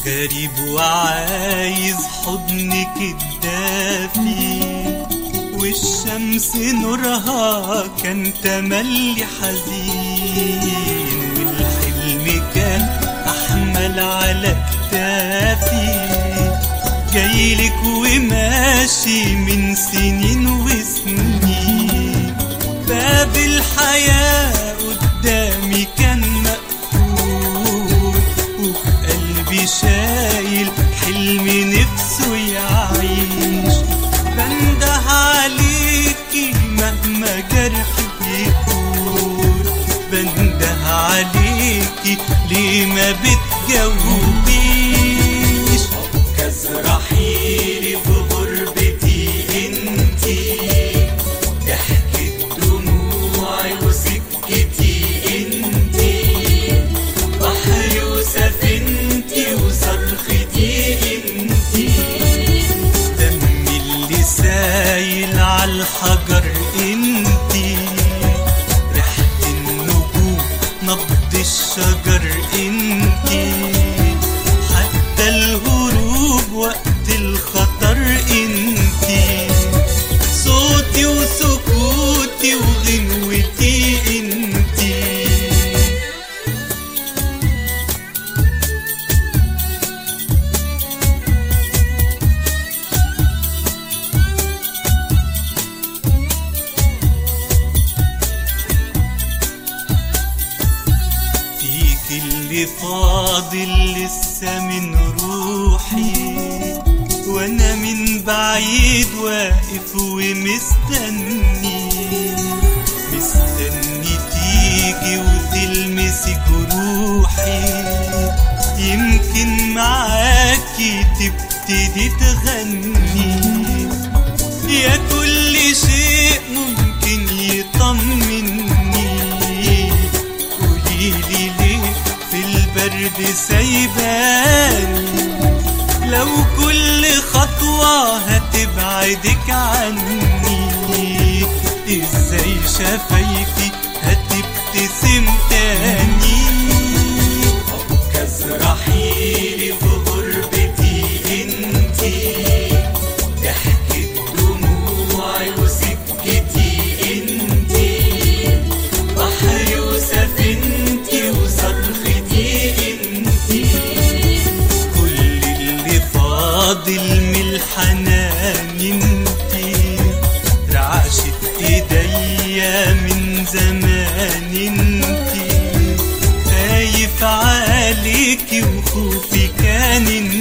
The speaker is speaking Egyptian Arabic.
غريب وعايز حضنك الدافي والشمس نورها كان تملي حزين والحلم كان أحمل على كتافي جايلك وماشي من سنين وسنين باب الحياة قدامي كان مقفول وفي قلبي شايل حلم نفسه يعيش بنده عليكي مهما جرحي يكون بنده عليكي ليه ما بتجاوبيش كزرحيلي في غربتي انتي ضحكة دموعي وسكتي انتي بحري وسفينتي وصرختي انتي دمي اللي سايل عالحجر انتي ريحة النجوم نبض الشجر انتي حتى الهروب وقت الخطر انتي صوتي وسكوتي وغنوتي انتي فيك اللي فاضل لسه من روحي وانا من بعيد واقف ومستني مستني تيجي وتلمسي جروحي يمكن معاكي تبتدي تغني يا كل شيء ممكن يطمني قوليلي ليه في البرد سايباني لو كل خطوة هتبعدك عني ازاي شفايفي هتبتسم تاني كزرحيلي في غربتي انتي ضحكة دموعي وسكتي انتي بحري وسفينتي وصرختي انتي كل اللي فاضل من الحنان انتي رعشة ايديا من زمان انتي خايف عليكي وخوفي كان انتي